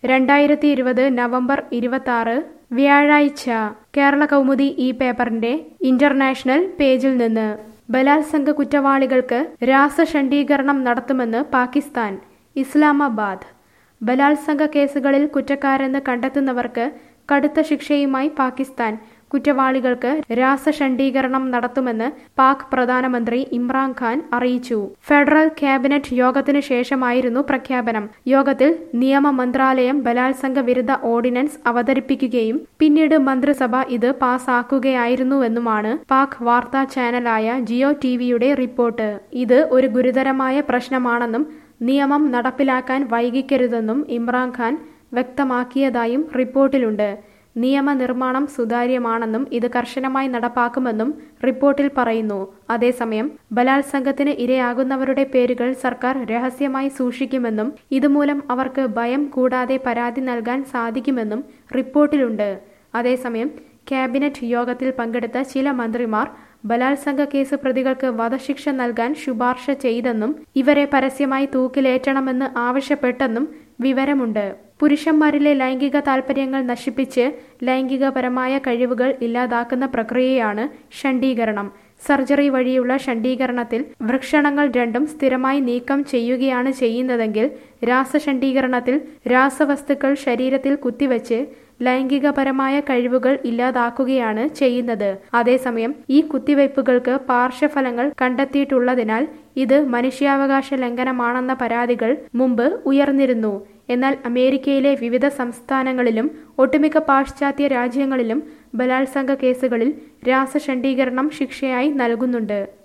രണ്ടായിരത്തി ഇരുപത് നവംബർ ഇരുപത്തി ആറ് വ്യാഴാഴ്ച കേരള കൗമുദി ഈ പേപ്പറിന്റെ ഇന്റർനാഷണൽ പേജിൽ നിന്ന് ബലാത്സംഗ കുറ്റവാളികൾക്ക് രാസഷണ്ഡീകരണം നടത്തുമെന്ന് പാകിസ്ഥാൻ ഇസ്ലാമാബാദ് ബലാത്സംഗ കേസുകളിൽ കുറ്റക്കാരെന്ന് കണ്ടെത്തുന്നവർക്ക് കടുത്ത ശിക്ഷയുമായി പാകിസ്ഥാൻ കുറ്റവാളികൾക്ക് രാസഷണ്ഡീകരണം നടത്തുമെന്ന് പാക് പ്രധാനമന്ത്രി ഇമ്രാൻഖാൻ അറിയിച്ചു ഫെഡറൽ ക്യാബിനറ്റ് യോഗത്തിനു ശേഷമായിരുന്നു പ്രഖ്യാപനം യോഗത്തിൽ നിയമ മന്ത്രാലയം ബലാത്സംഗ വിരുദ്ധ ഓർഡിനൻസ് അവതരിപ്പിക്കുകയും പിന്നീട് മന്ത്രിസഭ ഇത് പാസാക്കുകയായിരുന്നുവെന്നുമാണ് പാക് വാർത്താ ചാനലായ ജിയോ ടിവിയുടെ റിപ്പോർട്ട് ഇത് ഒരു ഗുരുതരമായ പ്രശ്നമാണെന്നും നിയമം നടപ്പിലാക്കാൻ വൈകിക്കരുതെന്നും ഇമ്രാൻഖാൻ വ്യക്തമാക്കിയതായും റിപ്പോർട്ടിലുണ്ട് നിയമനിർമ്മാണം സുതാര്യമാണെന്നും ഇത് കർശനമായി നടപ്പാക്കുമെന്നും റിപ്പോർട്ടിൽ പറയുന്നു അതേസമയം ബലാത്സംഗത്തിന് ഇരയാകുന്നവരുടെ പേരുകൾ സർക്കാർ രഹസ്യമായി സൂക്ഷിക്കുമെന്നും ഇതുമൂലം അവർക്ക് ഭയം കൂടാതെ പരാതി നൽകാൻ സാധിക്കുമെന്നും റിപ്പോർട്ടിലുണ്ട് അതേസമയം ക്യാബിനറ്റ് യോഗത്തിൽ പങ്കെടുത്ത ചില മന്ത്രിമാർ ബലാത്സംഗ കേസ് പ്രതികൾക്ക് വധശിക്ഷ നൽകാൻ ശുപാർശ ചെയ്തെന്നും ഇവരെ പരസ്യമായി തൂക്കിലേറ്റണമെന്ന് ആവശ്യപ്പെട്ടെന്നും വിവരമുണ്ട് പുരുഷന്മാരിലെ ലൈംഗിക താൽപ്പര്യങ്ങൾ നശിപ്പിച്ച് ലൈംഗികപരമായ കഴിവുകൾ ഇല്ലാതാക്കുന്ന പ്രക്രിയയാണ് ഷണ്ഡീകരണം സർജറി വഴിയുള്ള ഷണ്ഡീകരണത്തിൽ വൃഷണങ്ങൾ രണ്ടും സ്ഥിരമായി നീക്കം ചെയ്യുകയാണ് ചെയ്യുന്നതെങ്കിൽ രാസഷണ്ഡീകരണത്തിൽ രാസവസ്തുക്കൾ ശരീരത്തിൽ കുത്തിവെച്ച് ലൈംഗികപരമായ കഴിവുകൾ ഇല്ലാതാക്കുകയാണ് ചെയ്യുന്നത് അതേസമയം ഈ കുത്തിവയ്പ്പുകൾക്ക് പാർശ്വഫലങ്ങൾ കണ്ടെത്തിയിട്ടുള്ളതിനാൽ ഇത് മനുഷ്യാവകാശ ലംഘനമാണെന്ന പരാതികൾ മുമ്പ് ഉയർന്നിരുന്നു എന്നാൽ അമേരിക്കയിലെ വിവിധ സംസ്ഥാനങ്ങളിലും ഒട്ടുമിക്ക പാശ്ചാത്യ രാജ്യങ്ങളിലും ബലാത്സംഗ കേസുകളിൽ രാസഷണ്ഡീകരണം ശിക്ഷയായി നൽകുന്നുണ്ട്